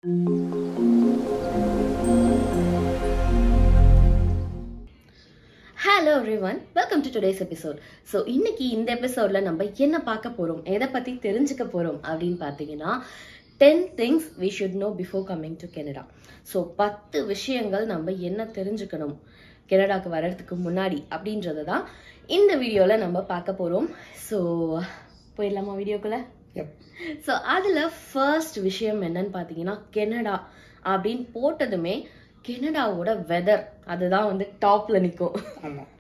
Hello everyone welcome to today's episode so இன்னைக்கு இந்த எபிசோட்ல நம்ம என்ன பார்க்க போறோம் எதை பத்தி தெரிஞ்சுக்க போறோம் அப்படின்னு பார்த்தீங்கன்னா ten things we should know before coming to Canada so பத்து விஷயங்கள் நம்ம என்ன தெரிஞ்சுக்கணும் கெனடாக்கு வர்றதுக்கு முன்னாடி அப்படின்றத தான் இந்த வீடியோல நம்ம பார்க்க போறோம் ஸோ போயிடலாமா வீடியோக்குள்ள Yep. ஸோ அதில் ஃபர்ஸ்ட் விஷயம் என்னன்னு பார்த்தீங்கன்னா கெனடா அப்படின்னு போட்டதுமே கெனடாவோட வெதர் அதுதான் வந்து டாப்ல நிற்கும் ஆமாம்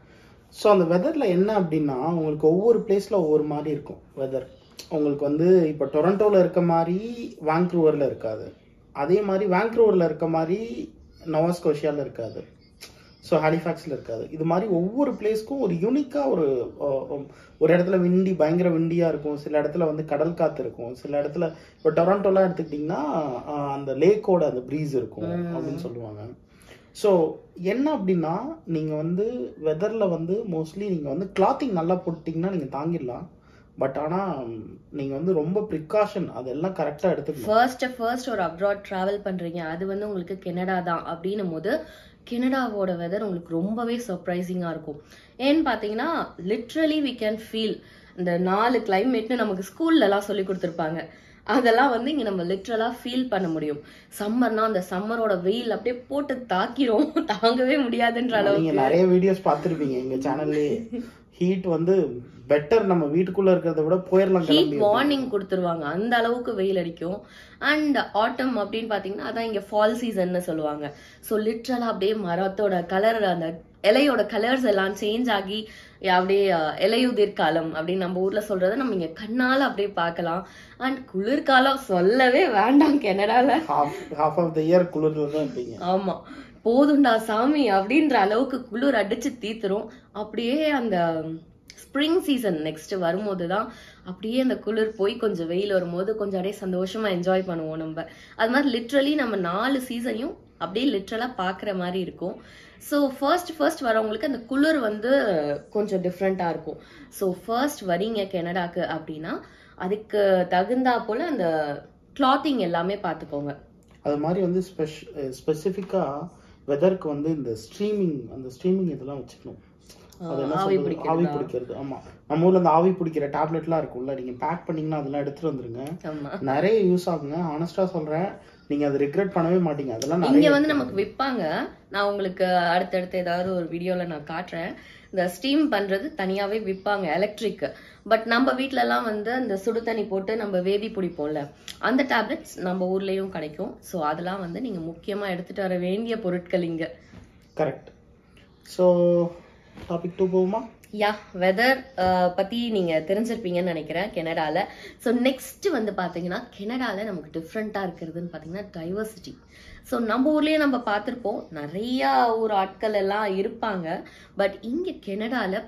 ஸோ அந்த வெதரில் என்ன அப்படின்னா உங்களுக்கு ஒவ்வொரு பிளேஸில் ஒவ்வொரு மாதிரி இருக்கும் வெதர் உங்களுக்கு வந்து இப்போ டொரண்டோவில் இருக்க மாதிரி வாங்க்ரூவரில் இருக்காது அதே மாதிரி வாங்க்ரூவரில் இருக்க மாதிரி நோவாஸ்கோஷியாவில் இருக்காது ஸோ ஹாலிஃபேக்ஸில் இருக்காது இது மாதிரி ஒவ்வொரு பிளேஸ்க்கும் ஒரு யூனிக்காக ஒரு அஹ், ஒரு இடத்துல விண்டி பயங்கர விண்டியாக இருக்கும் சில இடத்துல வந்து கடல் காற்று இருக்கும் சில இடத்துல இப்போ டொரண்டோலாம் எடுத்துக்கிட்டிங்கன்னா அஹ், அந்த லேக்கோட அந்த ப்ரீஸ் இருக்கும் அப்படின்னு சொல்லுவாங்க ஸோ என்ன அப்படின்னா நீங்கள் வந்து வெதரில் வந்து மோஸ்ட்லி நீங்கள் வந்து கிளாத்திங் நல்லா போட்டிங்கன்னா நீங்கள் தாங்கிடலாம் பட் ஆனால் நீங்கள் வந்து ரொம்ப ப்ரிகாஷன் அதெல்லாம் கரெக்டாக எடுத்துக்கணும் ஃபர்ஸ்ட் ஃபர்ஸ்ட் ஒரு அப்ராட் டிராவல் பண்றீங்க அது வந்து உங்களுக்கு கெனடா தான் அப்படின்னும் போது கெனடாவோட வெதர் உங்களுக்கு ரொம்பவே சர்ப்ரைசிங்கா இருக்கும் ஏன்னு பாத்தீங்கன்னா லிட்ரலி வி கேன் ஃபீல் இந்த நாலு கிளைமேட்னு நமக்கு ஸ்கூல்ல எல்லாம் சொல்லி கொடுத்துருப்பாங்க அதெல்லாம் வந்து இங்க நம்ம லிட்ரலா ஃபீல் பண்ண முடியும் சம்மர்னா அந்த சம்மரோட வெயில் அப்படியே போட்டு தாக்கிரும் தாங்கவே முடியாதுன்ற அளவுக்கு நீங்கள் நிறைய வீடியோஸ் பார்த்துருப்பீங்க எங்கள் சேனல்லே ஹீட் வந்து பெட்டர் நம்ம வீட்டுக்குள்ளே இருக்கிறத விட போயிடலாம் ஹீட் கிளம்பி வார்னிங் கொடுத்துருவாங்க அந்த அளவுக்கு வெயில் அடிக்கும் அண்ட் ஆட்டம் அப்படின்னு பாத்தீங்கன்னா அதான் இங்க ஃபால் சீசன்னு சொல்லுவாங்க ஸோ லிட்ரலா அப்படியே மரத்தோட கலர் அந்த இலையோட கலர்ஸ் எல்லாம் சேஞ்ச் ஆகி அப்படியே அஹ், இலையுதிர் காலம் அப்படின்னு நம்ம ஊர்ல சொல்றத நம்ம இங்க கண்ணால அப்படியே பார்க்கலாம் அண்ட் குளிர்காலம் சொல்லவே வேண்டாம் கனடால half half of the year குளிரில் தான் இருப்பீங்க ஆமா போதுண்டா சாமி அப்படின்ற அளவுக்கு குளிர் அடிச்சு தீத்துரும் அப்படியே அந்த ஸ்ப்ரிங் சீசன் நெக்ஸ்ட் வரும்போது தான் அப்படியே அந்த குளிர் போய் கொஞ்சம் வெயில் வரும்போது கொஞ்சம் அப்படியே சந்தோஷமா என்ஜாய் பண்ணுவோம் நம்ம அது மாதிரி லிட்ரலி நம்ம நாலு சீசனையும் அப்படியே லிட்ரலா பாக்குற மாதிரி இருக்கும் ஸோ ஃபர்ஸ்ட் ஃபர்ஸ்ட் வரவங்களுக்கு அந்த குளிர் வந்து கொஞ்சம் டிஃப்ரெண்ட்டாக இருக்கும் ஸோ ஃபர்ஸ்ட் வரீங்க கெனடாக்கு அப்படின்னா அதுக்கு தகுந்தா போல அந்த கிளாத்திங் எல்லாமே பார்த்துக்கோங்க அது மாதிரி வந்து ஸ்பெஷ் ஸ்பெசிஃபிக்காக வெதருக்கு வந்து இந்த ஸ்ட்ரீமிங் அந்த ஸ்ட்ரீமிங் இதெல்லாம் வச்சுக்கணும் அது என்ன ஆவி சொல்றது? ஆவி பிடிக்கிறது ஆமா நம்ம ஊர்ல இந்த ஆவி பிடிக்கிற டேப்லெட்லாம் இருக்கும்ல நீங்க பேக் பண்ணீங்கன்னா அதெல்லாம் எடுத்துட்டு வந்துருங்க ஆமா நிறைய யூஸ் ஆகுங்க ஆனஸ்டா சொல்றேன் நீங்க அதை ரிக்ரெட் பண்ணவே மாட்டீங்க அதெல்லாம் இங்க நிறைய வந்து நமக்கு விற்பாங்க நான் உங்களுக்கு அடுத்தடுத்து ஏதாவது ஒரு வீடியோல நான் காட்டுறேன் இந்த ஸ்டீம் பண்றது தனியாவே விற்பாங்க எலக்ட்ரிக் பட் நம்ம வீட்ல எல்லாம் வந்து அந்த சுடு தண்ணி போட்டு நம்ம வேவி பிடிப்போம்ல அந்த டேப்லெட்ஸ் நம்ம ஊர்லயும் கிடைக்கும் ஸோ அதெல்லாம் வந்து நீங்க முக்கியமா எடுத்துட்டு வர வேண்டிய பொருட்கள் இங்க கரெக்ட் ஸோ டாபிக் டூ போகுமா யா வெதர் பத்தி நீங்க தெரிஞ்சிருப்பீங்கன்னு நினைக்கிறேன் கெனடால ஸோ நெக்ஸ்ட் வந்து பாத்தீங்கன்னா கெனடால நமக்கு டிஃப்ரெண்டா இருக்கிறதுன்னு பாத்தீங்கன்னா டைவர்சிட்டி ஸோ நம்ம ஊர்லயே நம்ம பார்த்துருப்போம் நிறைய ஊர் ஆட்கள் எல்லாம் இருப்பாங்க பட் இங்க கெனடால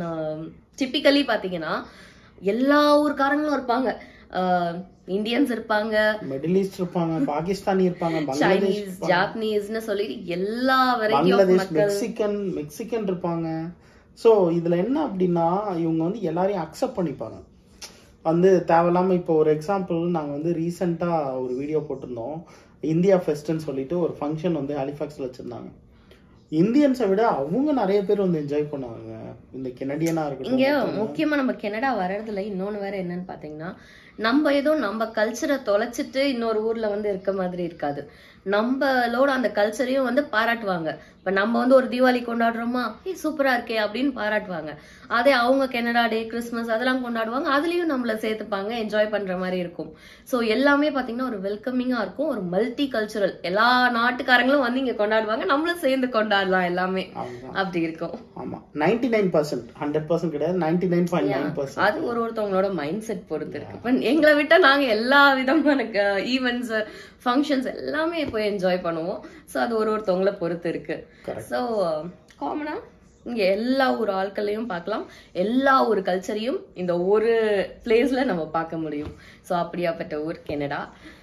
டிப்பிக்கலி பாத்தீங்கன்னா எல்லா ஊர்க்காரங்களும் இருப்பாங்க இந்தியன்ஸ் இருப்பாங்க மிடில் ஈஸ்ட் இருப்பாங்க பாகிஸ்தானி இருப்பாங்க பங்களாதேஷ் சைனீஸ் ஜாப்பனீஸ்னு சொல்லிட்டு எல்லா வெரைட்டி ஆஃப் பங்களாதேஷ் மக்கள் மெக்சிகன் மெக்சிகன் இருப்பாங்க ஸோ இதுல என்ன அப்படின்னா இவங்க வந்து எல்லாரையும் அக்செப்ட் பண்ணிப்பாங்க வந்து தேவையில்லாம இப்போ ஒரு எக்ஸாம்பிள் நாங்க வந்து ரீசெண்டா ஒரு வீடியோ போட்டிருந்தோம் இந்தியா ஃபெஸ்ட்னு சொல்லிட்டு ஒரு ஃபங்க்ஷன் வந்து ஹாலிஃபேக்ஸ்ல வச்சிருந்தாங்க இந்தியன்ஸை விட அவங்க நிறைய பேர் வந்து என்ஜாய் பண்ணாங்க இந்த கெனடியனா இங்க இருக்கட்டும் முக்கியமா நம்ம கெனடா வர்றதுல இன்னொன்னு வேற என்னன்னு பாத்தீங்கன்னா நம்ம ஏதோ நம்ம கல்ச்சரை தொலைச்சிட்டு இன்னொரு ஊர்ல வந்து இருக்க மாதிரி இருக்காது நம்மளோட அந்த கல்ச்சரையும் வந்து பாராட்டுவாங்க இப்ப நம்ம வந்து ஒரு தீபாவளி கொண்டாடுறோமா ஏ சூப்பரா இருக்கே அப்படின்னு பாராட்டுவாங்க அதே அவங்க கெனடா டே கிறிஸ்மஸ் அதெல்லாம் கொண்டாடுவாங்க அதுலயும் நம்மள சேர்த்துப்பாங்க என்ஜாய் பண்ற மாதிரி இருக்கும் சோ எல்லாமே பாத்தீங்கன்னா ஒரு வெல்கமிங்கா இருக்கும் ஒரு மல்டி கல்ச்சுரல் எல்லா நாட்டுக்காரங்களும் வந்து இங்க கொண்டாடுவாங்க நம்மளும் சேர்ந்து கொண்டாடலாம் எல்லாமே ஆமா அப்படி இருக்கும் ஆமா ninety nine percent hundred percent கிடையாது ninety nine point nine percent அது ஒரு ஒருத்தவங்களோட மைண்ட் செட் பொறுத்து இருக்கு இப்ப எங்களை விட்டா நாங்க எல்லா விதமான ஈவெண்ட்ஸ் ஃபங்க்ஷன்ஸ் எல்லாமே இப்போ என்ஜாய் பண்ணுவோம் சோ அது ஒரு ஒருத்தவங்கள பொறுத்து இருக்கு Correct. சோ காமனா இங்க எல்லா ஊர் ஆட்களையும் பார்க்கலாம் எல்லா ஊர் கல்ச்சரையும் இந்த ஒரு பிளேஸ்ல நம்ம பார்க்க முடியும் சோ அப்படியாப்பட்ட ஊர் கெனடா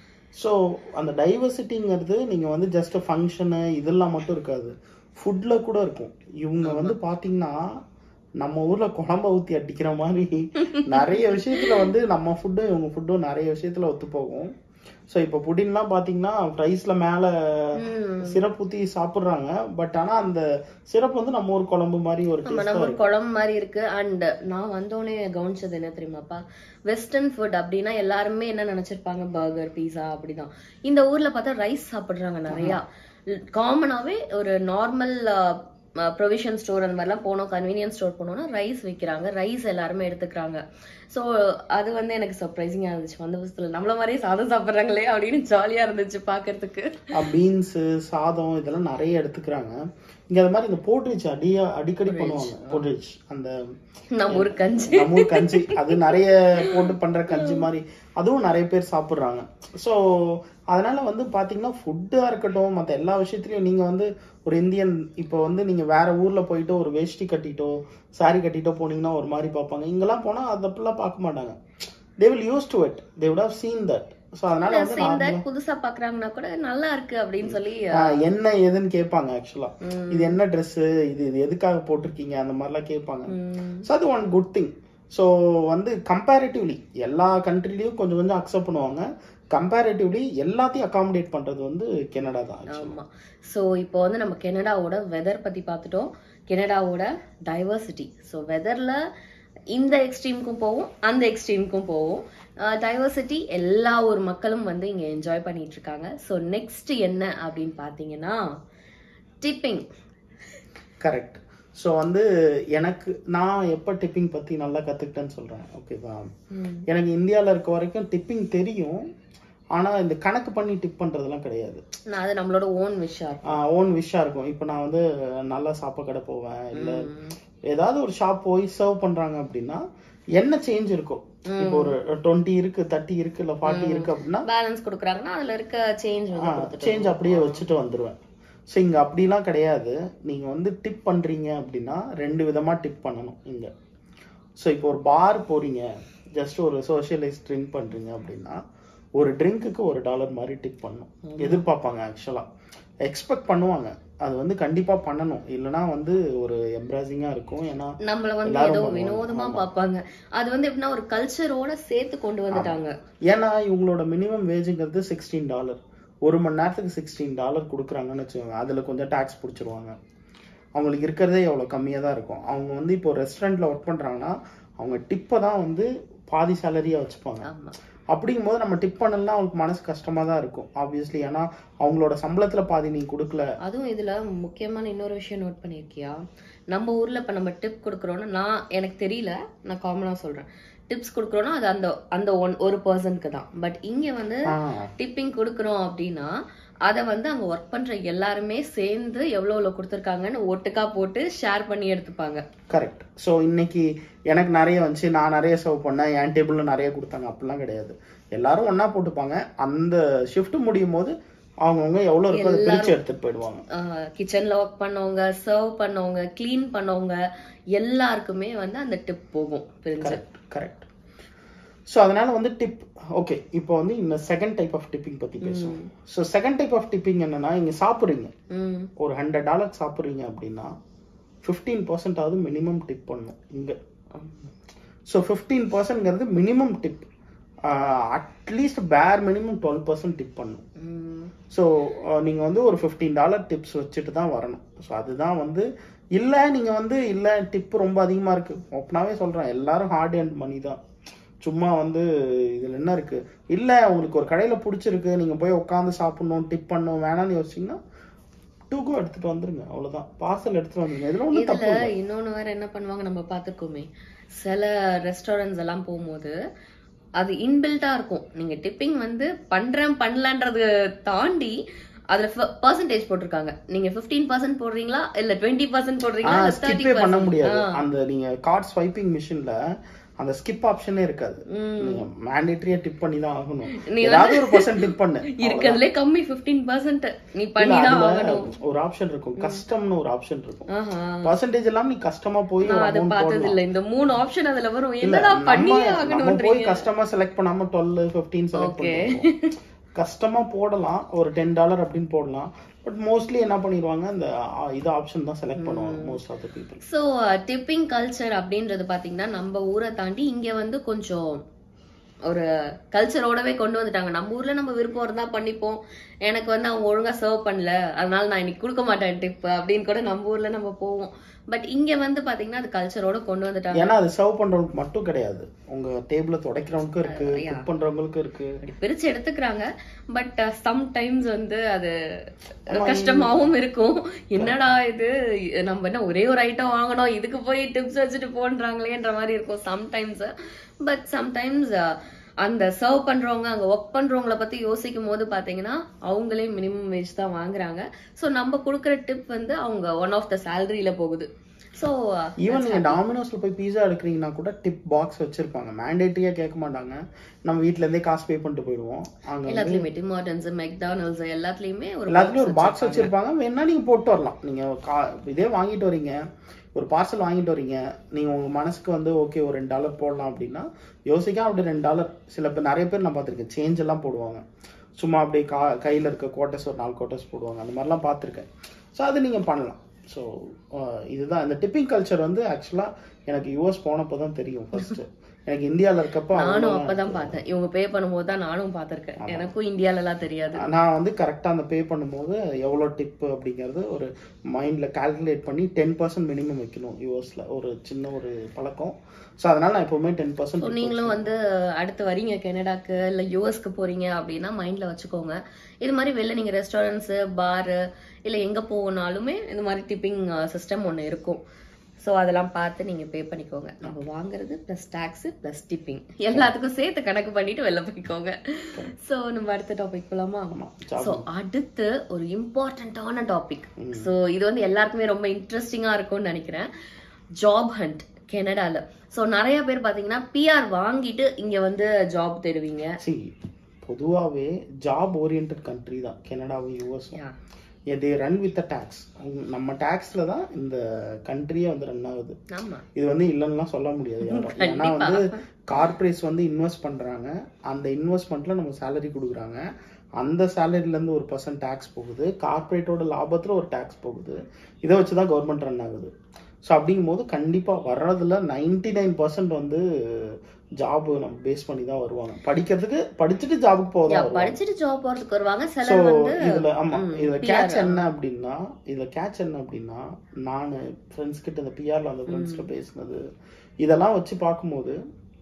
ஸோ அந்த டைவர்சிட்டிங்கிறது நீங்கள் வந்து ஜஸ்ட் ஃபங்க்ஷனு இதெல்லாம் மட்டும் இருக்காது ஃபுட்டில் கூட இருக்கும் இவங்க வந்து பார்த்தீங்கன்னா நம்ம ஊர்ல குழம்ப ஊத்தி அடிக்கிற மாதிரி நிறைய விஷயத்துல வந்து நம்ம ஃபுட்டும் இவங்க ஃபுட்டும் நிறைய விஷயத்துல ஒத்து போகும் ஸோ இப்போ புடின்லாம் பார்த்தீங்கன்னா ரைஸ்ல மேலே ம். சிரப் ஊற்றி சாப்பிட்றாங்க பட் ஆனா அந்த சிரப் வந்து நம்ம ஊர் குழம்பு மாதிரி ஒரு நம்ம டேஸ்ட் நம்ம ஒரு குழம்பு மாதிரி இருக்கு அண்ட் நான் வந்தோடனே கவனிச்சது என்ன தெரியுமாப்பா வெஸ்டர்ன் ஃபுட் அப்படின்னா எல்லாருமே என்ன நினைச்சிருப்பாங்க பர்கர் பீஸா அப்படிதான் இந்த ஊர்ல பார்த்தா ரைஸ் சாப்பிடுறாங்க நிறைய காமனாவே ஒரு நார்மல் ப்ரொவிஷன் ஸ்டோர் அந்த மாதிரிலாம் போனோம் கன்வீனியன்ஸ் ஸ்டோர் போனோம்னா ரைஸ் விற்கிறாங்க ரைஸ் எல்லாருமே எடுத்துக்கிறாங்க ஸோ அது வந்து எனக்கு சர்ப்ரைசிங்காக இருந்துச்சு வந்த புதுசுல நம்மள மாதிரியே சாதம் சாப்பிட்றாங்களே அப்படின்னு ஜாலியா இருந்துச்சு பார்க்கிறதுக்கு பீன்ஸு சாதம் இதெல்லாம் நிறைய எடுத்துக்கிறாங்க இங்க அது மாதிரி இந்த போட்ரிச் அடியா அடிக்கடி பண்ணுவாங்க போட்ரிச் அந்த நம்ம ஒரு கஞ்சி நம்ம ஊர் கஞ்சி அது நிறைய போட்டு பண்ற கஞ்சி மாதிரி அதுவும் நிறைய பேர் சாப்பிடுறாங்க ஸோ அதனால வந்து பாத்தீங்கன்னா ஃபுட்டா இருக்கட்டும் மற்ற எல்லா விஷயத்துலயும் நீங்க வந்து ஒரு இந்தியன் இப்போ வந்து நீங்க வேற ஊர்ல போயிட்டு ஒரு வேஷ்டி கட்டிட்டோ saree கட்டிட்டோ போனீங்கன்னா ஒரு மாதிரி பார்ப்பாங்க இங்கெல்லாம் போனா அதை அப்படிலாம் பார்க்க மாட்டாங்க they will use to it they would have seen that so அதனால வந்து Same normal- that புதுசா பாக்குறாங்கன்னா கூட நல்லா இருக்கு அப்படின்னு சொல்லி ஆஹ் என்ன ஏதுன்னு கேட்பாங்க ஆக்சுவலா இது என்ன Dress இது இது எதுக்காக போட்டிருக்கீங்க அந்த மாதிரிலாம் கேட்பாங்க ம், ஸோ அது ஒன் குட் திங் ஸோ வந்து கம்பேரிட்டிவ்லி எல்லா கண்ட்ரிலையும் கொஞ்சம் கொஞ்சம் அக்செப்ட் பண்ணுவாங்க கம்பேரிட்டிவ்லி எல்லாத்தையும் அகாமடேட் பண்றது வந்து கனடா தான் actually. ஆமா சோ இப்போ வந்து நம்ம கெனடாவோட வெதர் பத்தி பார்த்துட்டோம் கெனடாவோட டைவர்சிட்டி ஸோ வெதர்ல இந்த எக்ஸ்ட்ரீமுக்கும் போவோம் அந்த எக்ஸ்ட்ரீமுக்கும் போவோம் டைவர்சிட்டி எல்லா ஒரு மக்களும் வந்து இங்க என்ஜாய் பண்ணிட்டு இருக்காங்க ஸோ நெக்ஸ்ட் என்ன அப்படின்னு பார்த்தீங்கன்னா டிப்பிங் கரெக்ட் ஸோ வந்து எனக்கு நான் எப்போ டிப்பிங் பற்றி நல்லா கற்றுக்கிட்டேன்னு சொல்கிறேன் ஓகேவா எனக்கு இந்தியாவில் இருக்க வரைக்கும் டிப்பிங் தெரியும் ஆனால் இந்த கணக்கு பண்ணி டிப் பண்ணுறதெல்லாம் கிடையாது நான் அது நம்மளோட ஓன் விஷயம் ஓன் விஷயம் இருக்கும் இப்போ நான் வந்து நல்லா சாப்பாடு கடை போவேன் இல்லை ஏதாவது ஒரு ஷாப் போய் சர்வ் பண்றாங்க அப்படின்னா என்ன சேஞ்ச் இருக்கும் இப்போ ஒரு டுவெண்ட்டி இருக்கு தேர்ட்டி இருக்கு இல்ல ஃபார்ட்டி இருக்கு அப்படின்னா பேலன்ஸ் கொடுக்குறாங்கன்னா அதுல இருக்க சேஞ்ச் வந்து கொடுத்துட்டு சேஞ்ச் அப்படியே வச்சுட்டு வந்துருவேன் ஸோ இங்க அப்படிலாம் கிடையாது நீங்க வந்து டிப் பண்றீங்க அப்படின்னா ரெண்டு விதமா டிப் பண்ணணும் இங்க ஸோ இப்போ ஒரு பார் போறீங்க ஜஸ்ட் ஒரு சோஷியலைஸ் ட்ரிங்க் பண்றீங்க அப்படின்னா ஒரு ட்ரிங்க்குக்கு ஒரு டாலர் மாதிரி டிப் பண்ணணும் எதிர்பார்ப்பாங்க ஆக்சுவலா எக்ஸ்பெக்ட் பண்ணுவாங்க அது வந்து கண்டிப்பா பண்ணணும் இல்லைன்னா வந்து ஒரு எம்ப்ராசிங்கா இருக்கும் ஏன்னா நம்மள வந்து எல்லாரும் ஏதோ பண்ணுவாங்க. வினோதமா பார்ப்பாங்க அது வந்து எப்படின்னா ஒரு கல்ச்சரோட சேர்த்து கொண்டு வந்துட்டாங்க ஏன்னா இவங்களோட மினிமம் வேஜுங்கிறது சிக்ஸ்டீன் டாலர் ஒரு மணி நேரத்துக்கு சிக்ஸ்டீன் டாலர் கொடுக்குறாங்கன்னு வச்சுக்கோங்க அதில் கொஞ்சம் டேக்ஸ் பிடிச்சிருவாங்க அவங்களுக்கு இருக்கிறதே எவ்வளோ கம்மியாக தான் இருக்கும் அவங்க வந்து இப்போ ரெஸ்டாரண்ட்டில் ஒர்க் பண்ணுறாங்கன்னா அவங்க டிப்பை தான் வந்து பாதி சேலரியாக வச்சுப்பாங்க ஆமா அப்படிங்கும் போது நம்ம டிப் பண்ணலாம் அவங்களுக்கு மனசு கஷ்டமாக தான் இருக்கும் ஆப்வியஸ்லி ஏன்னா அவங்களோட சம்பளத்தில் பாதி நீ கொடுக்கல அதுவும் இதுல முக்கியமான இன்னொரு விஷயம் நோட் பண்ணிருக்கியா நம்ம ஊர்ல இப்ப நம்ம டிப் கொடுக்குறோம்னா நான் எனக்கு தெரியல நான் காமனா சொல்றேன் டிப்ஸ் கொடுக்குறோம்னா அது அந்த அந்த ஒன் ஒரு பர்சனுக்கு தான் பட் இங்க வந்து ஆ டிப்பிங் கொடுக்குறோம் அப்படின்னா அதை வந்து அங்க ஒர்க் பண்ற எல்லாருமே சேர்ந்து எவ்வளவு எவ்வளவு கொடுத்துருக்காங்கன்னு ஒட்டுக்கா போட்டு ஷேர் பண்ணி எடுத்துப்பாங்க கரெக்ட் ஸோ இன்னைக்கு எனக்கு நிறைய வந்துச்சு நான் நிறைய சர்வ் பண்ணேன் என் டேபிள்ல நிறைய கொடுத்தாங்க அப்படிலாம் கிடையாது எல்லாரும் ஒண்ணா போட்டுப்பாங்க அந்த ஷிஃப்ட் முடியும் போது அவங்கவுங்க எவ்வளோ இருக்கோ அதை பிரிச்சு எடுத்துட்டு போயிடுவாங்க கிச்சன்ல ஒர்க் பண்ணவங்க சர்வ் பண்ணவங்க க்ளீன் பண்ணவங்க எல்லாருக்குமே வந்து அந்த டிப் போகும் பிரிஞ்சு கரெக்ட் கரெக்ட் ஸோ அதனால வந்து டிப் ஓகே இப்போ வந்து இந்த செகண்ட் டைப் ஆஃப் டிப்பிங் பத்தி பேசுவோம் so second type of tipping என்னன்னா இங்க சாப்பிடுறீங்க ம் ஒரு ஹண்ட்ரட் டாலர் சாப்பிட்றீங்க அப்படின்னா ஃபிஃப்டீன் பர்சன்டாவது மினிமம் டிப் பண்ணணும் இங்க ஸோ ஃபிஃப்டீன் பர்சன்ட்ங்கிறது மினிமம் டிப் அட்லீஸ்ட் பேர் மினிமம் டுவெல் பர்சன்ட் டிப் பண்ணணும் ம் ஸோ நீங்கள் வந்து ஒரு ஃபிஃப்டீன் டாலர் டிப்ஸ் வச்சுட்டு தான் வரணும் ஸோ அதுதான் வந்து இல்லை நீங்கள் வந்து இல்லை டிப் ரொம்ப அதிகமாக இருக்குது ஓப்பனாகவே சொல்கிறேன் எல்லாரும் ஹார்ட் அண்ட் மணி தான் சும்மா வந்து இதில் என்ன இருக்குது இல்லை உங்களுக்கு ஒரு கடையில் பிடிச்சிருக்கு நீங்கள் போய் உட்காந்து சாப்பிடணும் டிப் பண்ணணும் வேணாம்னு யோசிச்சிங்கன்னா டூக்கோ எடுத்துகிட்டு வந்துருங்க அவ்வளோதான் பார்சல் எடுத்துகிட்டு வந்துருங்க இதில் ஒன்றும் தப்பு இதுல இன்னொன்னு வேற என்ன பண்ணுவாங்க நம்ம பார்த்துருக்கோமே சில ரெஸ்டாரண்ட்ஸ் எல்லாம் போகும்போது அது இன்பில்ட்டா இருக்கும் நீங்க டிப்பிங் வந்து பண்றேன் பண்ணலன்றது தாண்டி அதுல பர்சன்டேஜ் போட்டிருக்காங்க நீங்க 15% பர்சன்ட் போடுறீங்களா இல்ல டுவெண்ட்டி பர்சன்ட் போடுறீங்களா இல்ல தேர்ட்டி ஸ்கிப்பே பண்ண முடியாது அந்த நீங்கள் கார்ட் ஸ்வைப்பிங் மிஷினில் அந்த ஸ்கிப் ஆப்ஷனே இருக்காது நீங்க மேண்டேட்டரியா டிப் பண்ணி தான் ஆகணும் நீ ஏதாவது ஒரு பர்சன்ட் டிப் பண்ணு இருக்கிறதுலே கம்மி 15% பர்சன்ட் நீ பண்ணி தான் அதுல ஆகணும் ஒரு ஆப்ஷன் இருக்கும் கஸ்டம்னு ஒரு ஆப்ஷன் இருக்கும் ஆஹா பர்சன்டேஜ் எல்லாம் நீ கஸ்டமா போய் ஒரு நான் அது amount பார்த்தது போடலாம் இல்ல இந்த மூணு ஆப்ஷன் அதுல வரும் இல்ல, என்னடா நம்ம பண்ணியே நம்ம ஆகணும்ன்றீங்க போய் கஸ்டமா செலக்ட் பண்ணாம டுவெல் பிப்டீன் செலக்ட் Okay. பண்ணுவோம் கஸ்டமா போடலாம் ஒரு டென் டாலர் அப்படின்னு போடலாம் பட் மோஸ்ட்லி என்ன பண்ணிடுவாங்க அந்த ஆ, இது ஆப்ஷன் தான் செலக்ட் பண்ணுவாங்க most of the people so tipping culture அப்படின்றது பாத்தீங்கன்னா நம்ம ஊரை தாண்டி இங்க வந்து கொஞ்சம் ஒரு கல்ச்சரோடவே கொண்டு வந்துட்டாங்க நம்ம ஊர்ல நம்ம விருப்பம் இருந்தா பண்ணிப்போம் எனக்கு வந்து அவங்க ஒழுங்கா சர்வ் பண்ணல அதனால நான் இன்னைக்கு கொடுக்க மாட்டேன் டிப் அப்படின்னு கூட நம்ம ஊர்ல நம்ம போவோம் பட் இங்க வந்து பாத்தீங்கன்னா அது கல்ச்சரோட கொண்டு வந்துட்டாங்க ஏன்னா அது சர்வ் பண்றவங்களுக்கு மட்டும் கிடையாது உங்க டேபிள துடைக்கிறவங்களுக்கும் இருக்கு Yeah. குக் பண்றவங்களுக்கும் இருக்கு அப்படி பிரிச்சு எடுத்துக்கிறாங்க பட் சம் டைம்ஸ் வந்து அது கஷ்டமாவும் இருக்கும் என்னடா இது நம்ம என்ன ஒரே ஒரு ஐட்டம் வாங்கணும் இதுக்கு போய் டிப்ஸ் வச்சுட்டு போன்றாங்களேன்ற மாதிரி இருக்கும் சம்டைம்ஸ் பட் சம்டைம்ஸ் அந்த சர்வ் பண்றவங்க அங்க ஒர்க் பண்றவங்கள பத்தி யோசிக்கும் போது பாத்தீங்கன்னா அவங்களே மினிமம் வேஜ் தான் வாங்குறாங்க சோ நம்ம கொடுக்குற டிப் வந்து அவங்க ஒன் ஆஃப் த சேலரியில போகுது சோ ஈவன் நீங்க டாமினோஸ்ல போய் பீஸா எடுக்கிறீங்கன்னா கூட டிப் பாக்ஸ் வச்சிருப்பாங்க மேண்டேட்டரியா கேட்க மாட்டாங்க நம்ம வீட்ல இருந்தே காசு பே பண்ணிட்டு போயிடுவோம் அங்க வந்து எல்லாத்துலயுமே டிமார்டன்ஸ் மெக்டானல்ஸ் எல்லாத்துலயுமே ஒரு எல்லாத்துலயும் ஒரு பாக்ஸ் வச்சிருப்பாங்க வேணா நீங்க போட்டு வரலாம் நீங்க கா- இதே வாங்கிட்டு வரீங்க ஒரு பார்சல் வாங்கிட்டு வரீங்க நீங்க உங்க மனசுக்கு வந்து ஓகே ஒரு ரெண்டு டாலர் போடலாம் அப்படின்னா யோசிக்காம அப்படி ரெண்டு டாலர் சில பேர் நிறைய பேர் நான் பார்த்திருக்கேன் சேஞ்ச் எல்லாம் போடுவாங்க சும்மா அப்படியே கா கையில இருக்க கோட்டஸ் ஒரு நாலு கோட்டஸ் போடுவாங்க அந்த மாதிரிலாம் பார்த்திருக்கேன் ஸோ அது நீங்க பண்ணலாம் ஸோ இதுதான் இந்த டிப்பிங் கல்ச்சர் வந்து ஆக்சுவலா எனக்கு யூஎஸ் போனப்போ தான் தெரியும் ஃபர்ஸ்ட் எனக்கு இந்தியால இருக்கப்போ நானும் அவ்வளவா அப்பதான் பார்த்தேன் இவங்க பே பண்ணும்போது தான் நானும் பார்த்திருக்கேன் எனக்கும் இந்தியால எல்லாம் தெரியாது நான் வந்து கரெக்டாக அந்த பே பண்ணும்போது எவ்வளோ டிப்பு அப்படிங்கிறது ஒரு மைண்டில் கால்குலேட் பண்ணி டென் பர்சன்ட் மினிமம் வைக்கணும் யூஎஸில் ஒரு சின்ன ஒரு பழக்கம் ஸோ அதனால நான் எப்பவுமே டென் So, பர்சன்ட் நீங்களும் வந்து அடுத்து வரீங்க கனடாக்கு இல்ல யூஎஸ்க்கு போறீங்க அப்படின்னா மைண்ட்ல வச்சுக்கோங்க இது மாதிரி வெளில நீங்க ரெஸ்டாரண்ட்ஸ் பார் இல்ல எங்க போகணும்னாலுமே இந்த மாதிரி டிப்பிங் சிஸ்டம் ஒண்ணு இருக்கும் சோ அதெல்லாம் பார்த்து நீங்க பே பண்ணிக்கோங்க நம்ம வாங்குறது பிளஸ் டாக்ஸ் பிளஸ் டிப்பிங் எல்லாத்துக்கும் சேர்த்து கணக்கு பண்ணிட்டு வெளில போய்க்கோங்க சோ நம்ம அடுத்த டாபிக் போலாமா job. சோ அடுத்து ஒரு இம்பார்ட்டன்டான டாபிக் சோ இது வந்து எல்லாருக்குமே ரொம்ப இன்ட்ரெஸ்டிங்கா இருக்கும்னு நினைக்கிறேன் ஜாப் ஹண்ட் கனடால சோ நிறைய பேர் பாத்தீங்கன்னா பிஆர் வாங்கிட்டு இங்க வந்து ஜாப் தேடுவீங்க சி பொதுவாகவே ஜாப் ஓரியன்ட் கண்ட்ரி தான் கனடாவும் யூஎஸும் Yeah. They run with the tax நம்ம டேக்ஸில் தான் இந்த கண்ட்ரியே வந்து ரன் ஆகுது ஆமா இது வந்து இல்லைன்னுலாம் சொல்ல முடியாது யாரும் ஏன்னா வந்து கார்பரேட்ஸ் வந்து இன்வெஸ்ட் பண்றாங்க அந்த இன்வெஸ்ட்மெண்ட்ல நம்ம சேலரி கொடுக்குறாங்க அந்த சேலரில இருந்து ஒரு பர்சன்ட் டேக்ஸ் போகுது கார்பரேட்டோட லாபத்துல ஒரு டேக்ஸ் போகுது இதை வச்சு தான் கவர்மெண்ட் ரன் ஆகுது ஸோ அப்படிங்கும்போது கண்டிப்பா வர்றதுல நைன்டி நைன் பர்சன்ட் வந்து ஜாப் நம்ம பேஸ் பண்ணி தான் வருவாங்க படிக்கிறதுக்கு படிச்சுட்டு ஜாபுக்கு போக தான் வருவாங்க படிச்சுட்டு ஜாப் போறதுக்கு வருவாங்க ஸோ சிலர் வந்து இதுல ஆமா ம், இதுல PR கேட்ச் என்ன அப்படின்னா இதுல கேட்ச் என்ன அப்படின்னா நான் ஃப்ரெண்ட்ஸ் கிட்ட இந்த பிஆர்ல அந்த ஃப்ரெண்ட்ஸ்ல பேசினது இதெல்லாம் வச்சு பார்க்கும்போது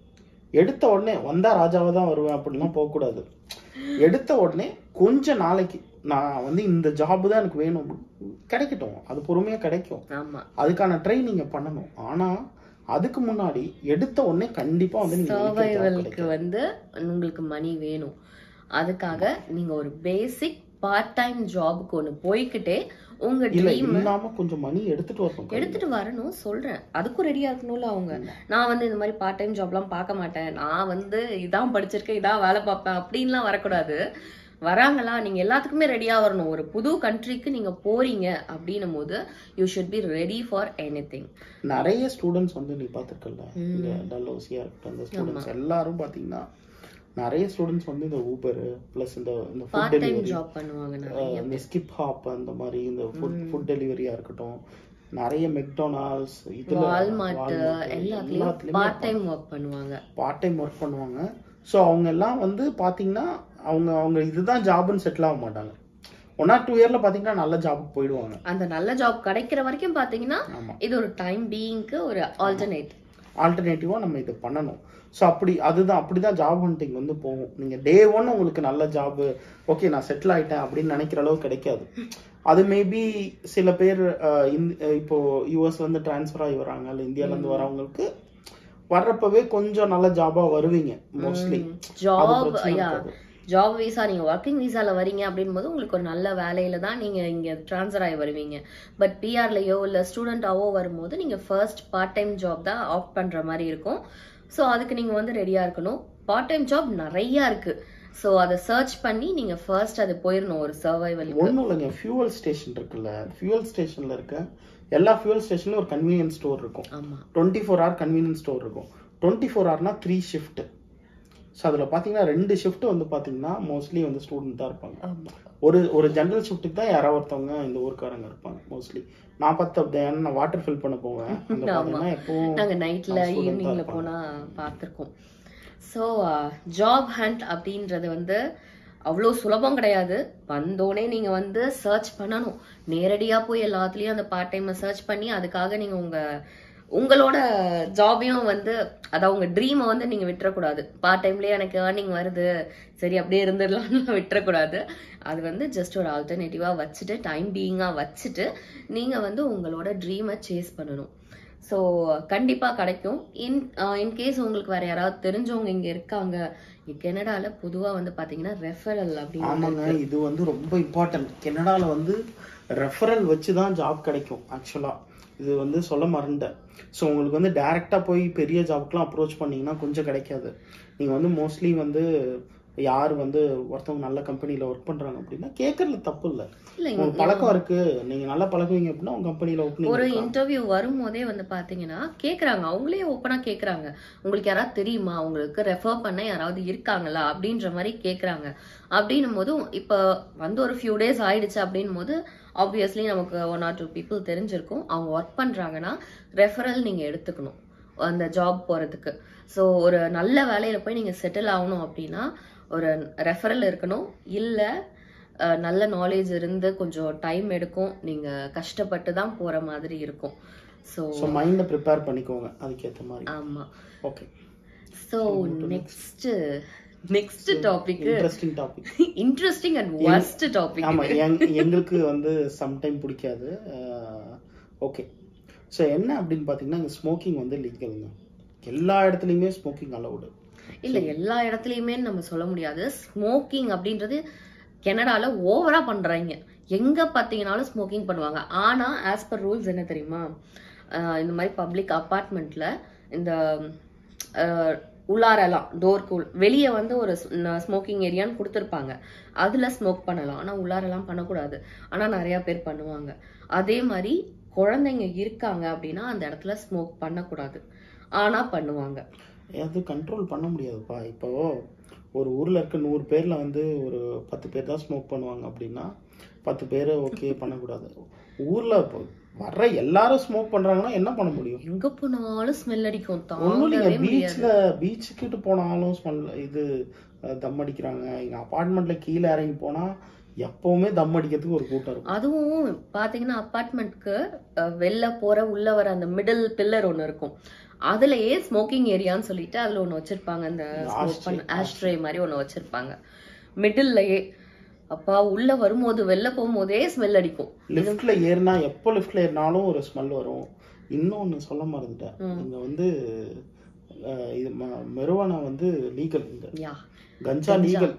எடுத்த உடனே வந்தா ராஜாவா தான் வருவேன் அப்படிலாம் போகக்கூடாது எடுத்த உடனே கொஞ்ச நாளைக்கு நான் வந்து இந்த ஜாப் தான் எனக்கு வேணும் கிடைக்கட்டும் அது பொறுமையா கிடைக்கும் ஆமா அதுக்கான ட்ரைனிங்க பண்ணணும் ஆனா அதுக்கு முன்னாடி எடுத்த உடனே கண்டிப்பா வந்து நீங்க நினைக்கிற job சர்வைவலுக்கு கிடைக்கும். வந்து உங்களுக்கு மணி வேணும் அதுக்காக நீங்க ஒரு பேசிக் பார்ட் டைம் ஜாபுக்கு ஒண்ணு போய்க்கிட்டே உங்க இல்ல ட்ரீம் இல்லாம கொஞ்சம் மணி எடுத்துட்டு வரணும் எடுத்துட்டு வரணும் சொல்றேன் அதுக்கும் ரெடியா இருக்கணும்ல அவங்க நான் வந்து இந்த மாதிரி பார்ட் டைம் ஜாப்லாம் பார்க்க மாட்டேன் நான் வந்து இதான் படிச்சிருக்கேன் இதான் வேலை பார்ப்பேன் அப்படின்லாம் வரக்கூடாது வராங்களா நீங்க எல்லாத்துக்குமே ரெடியா வரணும் ஒரு புது கண்ட்ரிக்கு நீங்க போறீங்க அப்படின்னும் போது you should be ready for anything நிறைய ஸ்டூடெண்ட்ஸ் வந்து நீ பார்த்துருக்கல இந்த டல்லோசியா இருக்கட்டும் அந்த ஸ்டூடெண்ட்ஸ் எல்லாரும் பார்த்தீங்கன்னா நிறைய ஸ்டூடெண்ட்ஸ் வந்து இந்த ஊபர் ப்ளஸ் இந்த இந்த food part time delivery job பண்ணுவாங்க நிறைய இந்த ஸ்கிப் ஹாப் அந்த மாதிரி இந்த ஃபுட் ஃபுட் டெலிவரியா இருக்கட்டும் நிறைய மெக்டொனால்ட்ஸ் இதுல வால்மார்ட் எல்லாத்துலயும் பார்ட் டைம் ஒர்க் பண்ணுவாங்க பார்ட் டைம் ஒர்க் பண்ணுவாங்க ஸோ அவங்க எல்லாம் வந்து பார்த்தீங்கன்னா அவங்க அவங்க இதுதான் ஜாப்னு செட்டில் ஆக மாட்டாங்க ஒன் ஆர் டூ இயர்ல பார்த்தீங்கன்னா நல்ல ஜாபுக்கு போயிடுவாங்க அந்த நல்ல ஜாப் கிடைக்கிற வரைக்கும் பாத்தீங்கன்னா ஆமா இது ஒரு டைம் பீயிங்க்கு ஒரு ஆல்டர்னேட் ஆல்டர்னேட்டிவாக நம்ம இதை பண்ணணும் ஸோ அப்படி அதுதான் அப்படி தான் ஜாப் ஹண்டிங் வந்து போகும் நீங்கள் டே ஒன் உங்களுக்கு நல்ல ஜாப் ஓகே நான் செட்டில் ஆயிட்டேன் அப்படின்னு நினைக்கிற அளவு கிடைக்காது அது மேபி சில பேர் அஹ், இந்த- அஹ், இப்போ யூஎஸ்ல இருந்து டிரான்ஸ்ஃபர் ஆகி வராங்க இல்லை இந்தியால இருந்து வரவங்களுக்கு வர்றப்பவே கொஞ்சம் நல்ல ஜாபா வருவீங்க mostly job yeah job visa நீங்க ஒர்க்கிங் விசால வரீங்க அப்படின் போது உங்களுக்கு ஒரு நல்ல வேலையில தான் நீங்க இங்க ட்ரான்ஸ்ஃபர் ஆகி வருவீங்க பட் பிஆர்லயோ இல்ல ஸ்டூடெண்டாவோ வரும்போது நீங்க ஃபர்ஸ்ட் பார்ட் டைம் ஜாப் தான் ஆஃப் பண்ற மாதிரி இருக்கும் ஸோ அதுக்கு நீங்க வந்து ரெடியா இருக்கணும் பார்ட் டைம் ஜாப் நிறைய இருக்கு ஸோ அதை சர்ச் பண்ணி நீங்க ஃபர்ஸ்ட் அது போயிடணும் ஒரு சர்வைவலுக்கு ஒன்றும் இல்லைங்க ஃபியூவல் ஸ்டேஷன் இருக்குல்ல ஃபியூவல் ஸ்டேஷன்ல இருக்க எல்லா ஃபியூவல் ஸ்டேஷன்லயும் ஒரு கன்வீனியன்ஸ் ஸ்டோர் இருக்கும் ஆமா twenty four hour convenience store இருக்கும் டுவெண்ட்டி ஃபோர் ஹவர்னா த்ரீ ஷிஃப்ட் ஸோ அதில் பார்த்தீங்கன்னா ரெண்டு ஷிஃப்ட் வந்து பார்த்தீங்கன்னா மோஸ்ட்லி வந்து ஸ்டூடெண்ட் தான் இருப்பாங்க ஆமா ஒரு ஒரு ஜென்ரல் ஷிஃப்ட்டுக்கு தான் யாராவது ஒருத்தவங்க இந்த ஊர்க்காரங்க இருப்பாங்க மோஸ்ட்லி நான் பார்த்து அப்படி ஏன்னா நான் வாட்டர் ஃபில் பண்ண போவேன் அங்கே பார்த்தீங்கன்னா எப்பவும் நாங்க நைட்ல student தான் ஈவினிங்ல இருப்பாங்க. போனா பார்த்திருக்கோம் ஸோ ஜாப் ஹண்ட் அப்படின்றது வந்து அவ்வளோ சுலபம் கிடையாது வந்தோடனே நீங்கள் வந்து சர்ச் பண்ணணும் நேரடியாக போய் எல்லாத்துலேயும் அந்த பார்ட் டைமை சர்ச் பண்ணி அதுக்காக நீங்கள் உங்கள் உங்களோட ஜாபையும் வந்து அதாவது உங்கள் ட்ரீமை வந்து நீங்கள் விட்டுறக்கூடாது பார்ட் டைம்லேயே எனக்கு ஏர்னிங் வருது சரி அப்படியே இருந்துடலாம்னு விட்டுறக்கூடாது அது வந்து ஜஸ்ட் ஒரு ஆல்டர்னேட்டிவாக வச்சுட்டு டைம் பீயிங்காக வச்சுட்டு நீங்கள் வந்து உங்களோட ட்ரீமை சேஸ் பண்ணணும் ஸோ கண்டிப்பாக கிடைக்கும் இன் இன்கேஸ் உங்களுக்கு வேற யாராவது தெரிஞ்சவங்க இங்கே இருக்காங்க கெனடாவில் பொதுவாக வந்து பார்த்தீங்கன்னா ரெஃபரல் அப்படின்னு ஆமாங்க இது வந்து ரொம்ப இம்பார்ட்டன்ட் கெனடால வந்து ரெஃபரல் வச்சு தான் ஜாப் கிடைக்கும் ஆக்சுவலா இது வந்து சொல்ல மறந்தேன் ஸோ உங்களுக்கு வந்து டைரெக்டாக போய் பெரிய ஜாப்க்குலாம் அப்ரோச் பண்ணீங்கன்னா கொஞ்சம் கிடைக்காது நீங்கள் வந்து மோஸ்ட்லி வந்து யார் வந்து ஒருத்தவங்க நல்ல கம்பெனியில் ஒர்க் பண்ணுறாங்க அப்படின்னா கேட்கறதுல தப்பு இல்லை இல்லை உங்களுக்கு பழக்கம் இருக்கு நீங்கள் நல்லா பழகுவீங்க அப்படின்னா உங்கள் கம்பெனியில் ஒரு ஓப்பனிங் இன்டர்வியூ வரும்போதே வந்து பாத்தீங்கன்னா கேக்குறாங்க அவங்களே ஓப்பனா கேக்குறாங்க உங்களுக்கு யாராவது தெரியுமா உங்களுக்கு ரெஃபர் பண்ண யாராவது இருக்காங்களா அப்படின்ற மாதிரி கேக்குறாங்க அப்படின்னும் போது இப்ப வந்து ஒரு ஃபியூ டேஸ் ஆயிடுச்சு அப்படின்னும் போது ஆப்வியஸ்லி நமக்கு ஒன் ஆர் டூ பீப்புள் தெரிஞ்சிருக்கும் அவங்க ஒர்க் பண்றாங்கன்னா ரெஃபரல் நீங்க எடுத்துக்கணும் அந்த ஜாப் போறதுக்கு ஸோ ஒரு நல்ல வேலையில போய் நீங்க செட்டில் ஆகணும் அப்படின்னா ஒரு ரெஃபரல் இருக்கணும் இல்ல அஹ், நல்ல நாலேஜ் இருந்து கொஞ்சம் டைம் எடுக்கும் நீங்க கஷ்டப்பட்டு தான் போற மாதிரி இருக்கும் ஸோ ஸோ மைண்டை ப்ரிப்பேர் பண்ணிக்கோங்க அதுக்கேற்ற மாதிரி ஆமா okay so next next topic interesting topic interesting and worst topic ஆமா எங்- எங்களுக்கு வந்து சம்டைம் பிடிக்காது ஓகே ஸோ என்ன அப்படின்னு பார்த்தீங்கன்னா இங்கே ஸ்மோக்கிங் வந்து லீகலுங்க எல்லா இடத்துலையுமே ஸ்மோக்கிங் அலௌடு இல்ல எல்லா இடத்துலயுமே நம்ம சொல்ல முடியாது ஸ்மோக்கிங் அப்படின்றது கனடால ஓவரா பண்றாங்க எங்க பாத்தீங்கன்னாலும் ஸ்மோக்கிங் பண்ணுவாங்க ஆனா ஆஸ் பர் ரூல்ஸ் என்ன தெரியுமா அஹ் இந்த மாதிரி பப்ளிக் அபார்ட்மெண்ட்ல இந்த அஹ், உள்ளாரெல்லாம் டோருக்கு வெளியே வந்து ஒரு ஸ்மோக்கிங் ஏரியான்னு கொடுத்துருப்பாங்க அதுல ஸ்மோக் பண்ணலாம் ஆனா உள்ளாரெல்லாம் பண்ணக்கூடாது ஆனா நிறைய பேர் பண்ணுவாங்க அதே மாதிரி குழந்தைங்க இருக்காங்க அப்படின்னா அந்த இடத்துல ஸ்மோக் பண்ணக்கூடாது ஆனா பண்ணுவாங்க அது கண்ட்ரோல் பண்ண முடியாதுப்பா இப்போ ஒரு ஊர்ல இருக்க நூறு பேர்ல வந்து ஒரு பத்து பேர் தான் ஸ்மோக் பண்ணுவாங்க அப்படின்னா பத்து பேர் ஓகே பண்ணக்கூடாது ஊர்ல இப்போ வர்ற எல்லாரும் ஸ்மோக் பண்றாங்கன்னா என்ன பண்ண முடியும் எங்க போனாலும் ஸ்மெல் அடிக்கும் ஒன்றும் இல்லைங்க தாங்கவே முடியாது பீச்ல பீச்சுக்கிட்டு போனாலும் ஸ்மெல் இது அஹ், தம் அடிக்கிறாங்க எங்க அபார்ட்மெண்ட்ல கீழே இறங்கி போனா எப்பவுமே தம் அடிக்கிறதுக்கு ஒரு கூட்டம் இருக்கும் அதுவும் பாத்தீங்கன்னா அபார்ட்மெண்ட்க்கு வெளில போற உள்ள வர அந்த மிடில் பில்லர் ஒண்ணு இருக்கும் அதுலயே ஸ்மோக்கிங் ஏரியான்னு சொல்லிட்டு அதுல ஒண்ணு வச்சிருப்பாங்க அந்த ஸ்மோக் பண்ண ஆஸ்ட்ரே மாதிரி ஒண்ணு வச்சிருப்பாங்க மிடில்லயே அப்பா உள்ள வரும்போது வெளில போகும்போதே ஸ்மெல் அடிக்கும் லிஃப்ட்ல ஏறினா எப்போ லிஃப்ட்ல ஏறினாலும் ஒரு ஸ்மெல் வரும் இன்னொன்னு சொல்ல மறந்துட்டேன் இங்க வந்து அஹ், இது மெருவானா வந்து லீகல் இங்க யா கஞ்சா லீகல்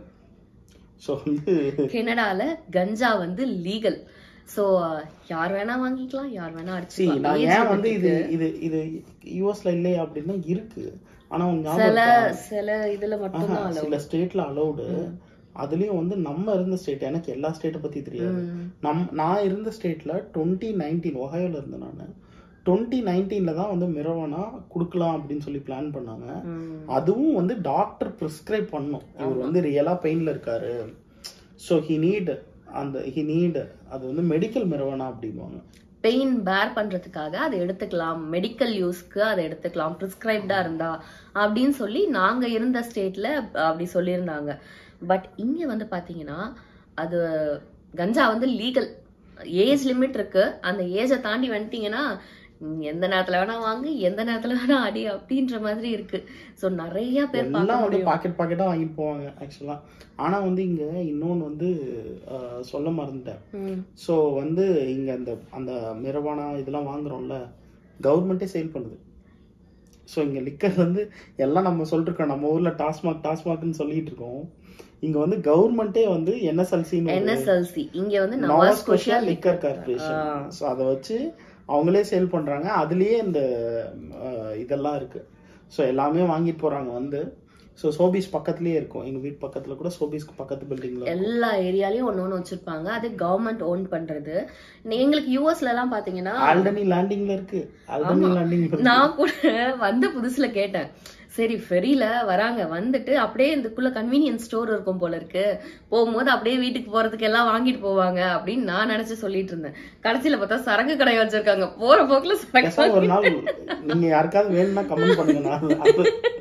ஸோ வந்து கனடால கஞ்சா வந்து லீகல் சோ யார் வேணா வாங்கிக்கலாம் யார் வேணா see அடிச்சுக்கலாம் நான் Age ஏன் வந்து limit இது இது இது யூஎஸ்ல இல்லையா அப்படின்னா இருக்கு ஆனா உங்க ஞாபகம் சில இருக்கா? சில இதுல மட்டும் ஆஹா, சில ஸ்டேட்ல அலௌடு அதுலயும் வந்து நம்ம இருந்த ஸ்டேட் எனக்கு எல்லா ஸ்டேட்டை பத்தி தெரியாது நம் நான் இருந்த ஸ்டேட்ல டுவெண்ட்டி நைன்டீன் ஒஹாயோல இருந்தேன் நான் டுவெண்ட்டி நைன்டீன்ல தான் வந்து மிரவனா கொடுக்கலாம் அப்படின்னு சொல்லி பிளான் பண்ணாங்க அதுவும் வந்து டாக்டர் ப்ரிஸ்கிரைப் பண்ணும் இவர் வந்து ரியலா பெயின்ல இருக்காரு ஸோ ஹி நீட் அந்த ஹி நீட் அது வந்து மெடிக்கல் மிரவனா அப்படிம்பாங்க பெயின் பேர் பண்றதுக்காக அதை எடுத்துக்கலாம் மெடிக்கல் யூஸ்க்கு அதை எடுத்துக்கலாம் ப்ரிஸ்கிரைப்டா இருந்தா அப்படின்னு சொல்லி நாங்க இருந்த ஸ்டேட்ல அப்படி சொல்லியிருந்தாங்க பட் இங்க வந்து பாத்தீங்கன்னா அது கஞ்சா வந்து லீகல் ஏஜ் லிமிட் இருக்கு அந்த ஏஜை தாண்டி வந்துட்டீங்கன்னா நீங்க எந்த நேரத்துல வேணா வாங்கு எந்த நேரத்துல வேணா அடி அப்படின்ற மாதிரி இருக்கு சோ நிறைய பேர் பார்க்க எல்லாம் வந்து முடியும் பாக்கெட் பாக்கெட்டா வாங்கிட்டு போவாங்க ஆக்சுவலா ஆனா வந்து இங்க இன்னொன்னு வந்து அஹ், சொல்ல மறந்துட்டேன் ம். ஸோ வந்து இங்க அந்த அந்த மிரவானா இதெல்லாம் வாங்குறோம்ல கவர்மெண்ட்டே சேல் பண்ணுது ஸோ இங்க லிக்கர் வந்து எல்லாம் நம்ம சொல்லிருக்கோம் நம்ம ஊர்ல டாஸ்மாக் டாஸ்மாக்னு சொல்லிட்டு இருக்கோம் இங்க வந்து கவர்மெண்ட்டே வந்து என்எஸ்எல்சின்னு NSLC இங்க வந்து Nova Nova Scotia liquor corporation so அதை வச்சு அவங்களே சேல் பண்றாங்க அதுலயே இந்த அஹ், இதெல்லாம் இருக்கு ஸோ எல்லாமே வாங்கிட்டு போறாங்க வந்து ஸோ சோபீஸ் பக்கத்துலயே இருக்கும் எங்க வீட்டு பக்கத்துல கூட சோபீஸ்க்கு பக்கத்து பில்டிங்ல எல்லா ஏரியாலயும் ஒண்ணு ஒண்ணு வச்சிருப்பாங்க அது கவர்மெண்ட் ஓன் பண்றது எங்களுக்கு யூஎஸ்ல எல்லாம் பாத்தீங்கன்னா ஆல்டனி லேண்டிங்ல இருக்கு ஆல்டனி லேண்டிங் நான் கூட வந்த புதுசுல கேட்டேன் சரி ஃபெரியில வராங்க வந்துட்டு அப்படியே இதுக்குள்ள கன்வீனியன்ஸ் ஸ்டோர் இருக்கும் போல இருக்கு போகும்போது அப்படியே வீட்டுக்கு போறதுக்கு எல்லாம் வாங்கிட்டு போவாங்க அப்படின்னு நான் நினைச்சு சொல்லிட்டு இருந்தேன் கடைசியில பார்த்தா சரக்கு கடை வச்சிருக்காங்க போற போக்குல சரக்கு பேசாம ஒரு நாள் நீங்க யாருக்காவது வேணும்னா கமெண்ட் பண்ணுங்க நான் அது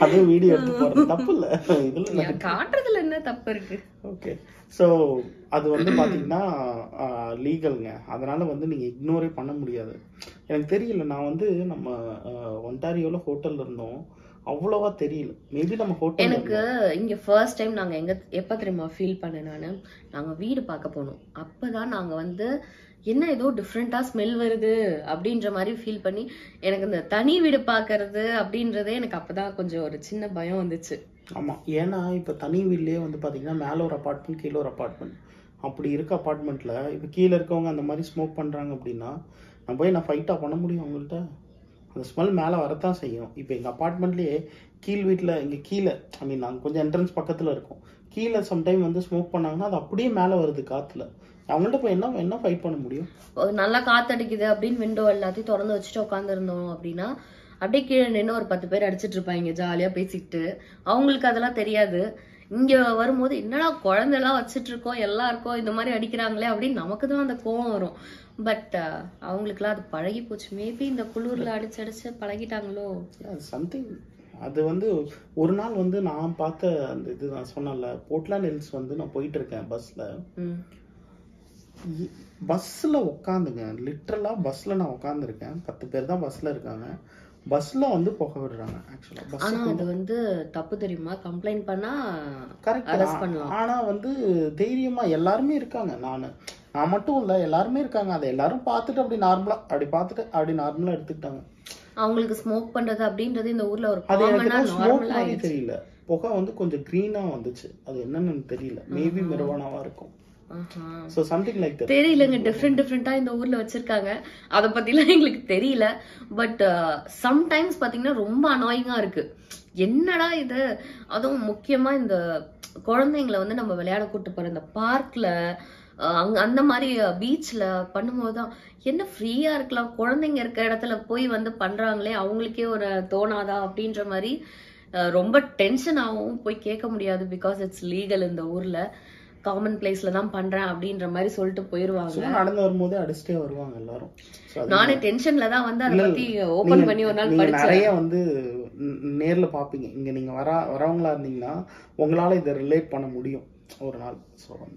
அதே வீடியோ எடுத்து போறது தப்பு இல்ல இதுல ஏன் காட்டுறதுல என்ன தப்பு இருக்கு ஓகே ஸோ அது வந்து பார்த்தீங்கன்னா லீகல்ங்க அதனால வந்து நீங்கள் இக்னோரே பண்ண முடியாது எனக்கு தெரியல நான் வந்து நம்ம ஒன்டாரியோவில் ஹோட்டலில் இருந்தோம் அவ்வளோவா தெரியல மேபி நம்ம ஹோட்டல் எனக்கு இங்க ஃபர்ஸ்ட் டைம் நாங்க எங்க எப்ப தெரியுமா ஃபீல் பண்ணேன் நானு நாங்க வீடு பார்க்க போனோம் அப்பதான் நாங்க வந்து என்ன ஏதோ டிஃப்ரெண்டா ஸ்மெல் வருது அப்படின்ற மாதிரி ஃபீல் பண்ணி எனக்கு இந்த தனி வீடு பார்க்கறது அப்படின்றதே எனக்கு அப்பதான் கொஞ்சம் ஒரு சின்ன பயம் வந்துச்சு ஆமாம் ஏன்னா இப்போ தனி வீட்லேயே வந்து பார்த்தீங்கன்னா மேலே ஒரு அப்பார்ட்மெண்ட் கீழே ஒரு அப்பார்ட்மெண்ட் அப்படி இருக்க அப்பார்ட்மெண்ட்டில் இப்போ கீழே இருக்கவங்க அந்த மாதிரி ஸ்மோக் பண்ணுறாங்க அப்படின்னா நான் போய் நான் ஃபைட்டாக பண்ண முடியும் அவங்கள்ட்ட அந்த ஸ்மெல் மேலே வரத்தான் செய்யும் இப்போ எங்கள் அப்பார்ட்மெண்ட்லேயே கீழ் வீட்டில் இங்கே கீழே ஐ மீன் நாங்கள் கொஞ்சம் என்ட்ரன்ஸ் பக்கத்தில் இருக்கோம் கீழே சம்டைம் வந்து ஸ்மோக் பண்ணாங்கன்னா அது அப்படியே மேலே வருது காற்றுல அவங்கள்ட்ட போய் என்ன என்ன ஃபைட் பண்ண முடியும் ஒரு நல்லா காத்தடிக்குது அப்படின்னு விண்டோ எல்லாத்தையும் திறந்து வச்சுட்டு உட்காந்துருந்தோம் அப்படின்னா அப்படியே கீழே நின்று ஒரு பத்து பேர் அடிச்சிட்டு இருப்பாங்க ஜாலியா பேசிக்கிட்டு அவங்களுக்கு அதெல்லாம் தெரியாது இங்க வரும்போது என்னடா குழந்தைலாம் வச்சிட்டு இருக்கோம் எல்லாம் இருக்கோம் இந்த மாதிரி அடிக்கிறாங்களே அப்படின்னு நமக்கு தான் அந்த கோவம் வரும் பட் அவங்களுக்குலாம் அது பழகி போச்சு மேபி இந்த குளிர்ல அடிச்சு அடிச்சு பழகிட்டாங்களோ சம்திங் அது வந்து ஒரு நாள் வந்து நான் பார்த்த அந்த இது நான் சொன்னேன்ல போர்ட்லாண்ட் ஹில்ஸ் வந்து நான் போயிட்டு இருக்கேன் பஸ்ஸில் ம் பஸ்ஸில் உட்காந்துங்க லிட்ரலாக பஸ்ஸில் நான் உட்காந்துருக்கேன் பத்து பேர் தான் பஸ்ஸில் இருக்காங்க பஸ்ஸில் வந்து புகை விடுறாங்க ஆக்சுவலாக பஸ் ஆனா அது வந்து தப்பு தெரியுமா கம்ப்ளைண்ட் பண்ணா கரெக்ட் arrest பண்ணலாம். ஆனால் வந்து தைரியமாக எல்லாருமே இருக்காங்க நான் நான் மட்டும் இல்லை எல்லாருமே இருக்காங்க அதை எல்லாரும் பார்த்துட்டு அப்படி நார்மலாக அப்படி பார்த்துட்டு அப்படி நார்மலாக எடுத்துக்கிட்டாங்க அவங்களுக்கு ஸ்மோக் பண்றது அப்படின்றது இந்த ஊர்ல ஒரு அது எனக்கு காமனா ஸ்மோக் நார்மலா மாதிரி தெரியல புகை வந்து கொஞ்சம் க்ரீனாக வந்துச்சு அது என்னன்னு எனக்கு தெரியல மேபி மிரவானாவாக இருக்கும் ஆஹா ஸோ சம்திங் லைக் தட் தெரியலங்க டிஃப்ரெண்ட் டிஃப்ரெண்டா இந்த ஊர்ல வச்சிருக்காங்க அத பத்திலாம் எங்களுக்கு தெரியல பட் சம்டைம்ஸ் பாத்தீங்கன்னா ரொம்ப அனாயிங்கா இருக்கு என்னடா இது அதுவும் முக்கியமா இந்த குழந்தைங்களை வந்து நம்ம விளையாட கூட்டு போற இந்த பார்க்ல அங்க அந்த மாதிரி பீச்ல பண்ணும்போது தான் என்ன ஃப்ரீயா இருக்கலாம் குழந்தைங்க இருக்க இடத்துல போய் வந்து பண்றாங்களே அவங்களுக்கே ஒரு தோணாதா அப்படின்ற மாதிரி அஹ், ரொம்ப டென்ஷன் ஆகும் போய் கேட்க முடியாது பிகாஸ் இட்ஸ் லீகல் இந்த ஊர்ல காமன் பிளேஸ்ல தான் பண்றேன் அப்படின்ற மாதிரி சொல்லிட்டு போயிருவாங்க சும்மா நடந்து வரும்போதே அடிச்சுட்டே வருவாங்க எல்லாரும் So அது நானே டென்ஷன்ல தான் வந்து அதை இல்ல, பத்தி நீங்க- ஓபன் பண்ணி ஒரு நாள் நீங்க படிச்சேன் நிறைய வந்து ந- நேர்ல பாப்பீங்க இங்க நீங்க வர வரவங்களா இருந்தீங்கன்னா உங்களால இதை ரிலேட் பண்ண முடியும் ஒரு நாள் ஸோ வந்து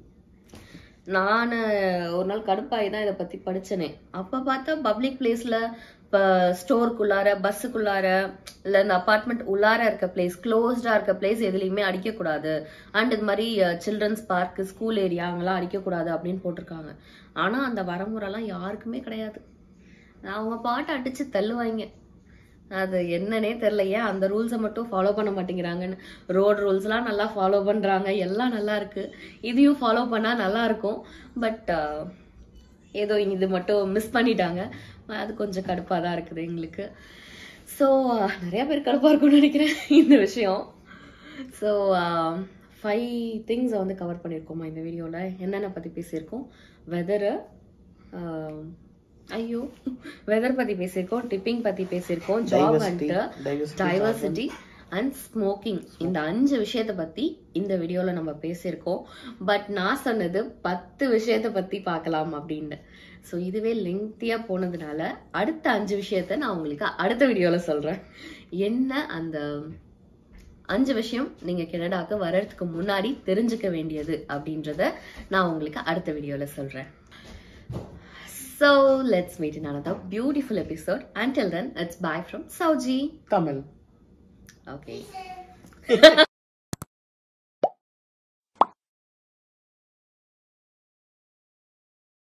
நான் ஒரு நாள் கடுப்பாகி தான் இதை பத்தி படிச்சனே அப்ப பார்த்தா பப்ளிக் பிளேஸ்ல இப்போ ஸ்டோருக்குள்ளார பஸ்ஸுக்குள்ளார இல்ல இந்த அபார்ட்மெண்ட் உள்ளார இருக்க பிளேஸ் க்ளோஸ்டா இருக்க பிளேஸ் எதுலையுமே அடிக்கக்கூடாது அண்ட் இது மாதிரி சில்ட்ரன்ஸ் பார்க் ஸ்கூல் ஏரியா அங்கெல்லாம் அடிக்கக்கூடாது அப்படின்னு போட்டிருக்காங்க ஆனா அந்த வரமுறைலாம் யாருக்குமே கிடையாது அவங்க பாட்டு அடிச்சு தள்ளுவாங்க அது என்னன்னே தெரியல ஏன் அந்த ரூல்ஸை மட்டும் ஃபாலோ பண்ண மாட்டேங்கிறாங்கன்னு ரோட் ரூல்ஸ்லாம் நல்லா ஃபாலோ பண்றாங்க எல்லாம் நல்லா இருக்கு இதையும் ஃபாலோ பண்ணா நல்லா இருக்கும் பட் ஏதோ இது மட்டும் மிஸ் பண்ணிட்டாங்க அது கொஞ்சம் கடுப்பாக தான் இருக்குது எங்களுக்கு ஸோ நிறைய பேர் கடுப்பாக இருக்கும்னு நினைக்கிறேன் இந்த விஷயம் ஸோ ஃபைவ் திங்ஸை வந்து கவர் பண்ணியிருக்கோமா இந்த வீடியோவில் என்னென்ன பற்றி பேசியிருக்கோம் வெதரு ஐயோ வெதர் பற்றி பேசியிருக்கோம் டிப்பிங் பற்றி பேசியிருக்கோம் job Diversity, and diversity, diversity and smoking இந்த அஞ்சு விஷயத்த பத்தி இந்த வீடியோல நம்ம பேசியிருக்கோம் பட் நான் சொன்னது பத்து விஷயத்த பத்தி பார்க்கலாம் அப்படின்னு ஸோ இதுவே லெங்க்தியா போனதுனால அடுத்த அஞ்சு விஷயத்த நான் உங்களுக்கு அடுத்த வீடியோல சொல்றேன் என்ன அந்த அஞ்சு விஷயம் நீங்க கனடாக்கு வர்றதுக்கு முன்னாடி தெரிஞ்சுக்க வேண்டியது அப்படின்றத நான் உங்களுக்கு அடுத்த வீடியோல சொல்றேன் So let's meet in another beautiful episode. Until then, it's bye from Sauji. Tamil Okay.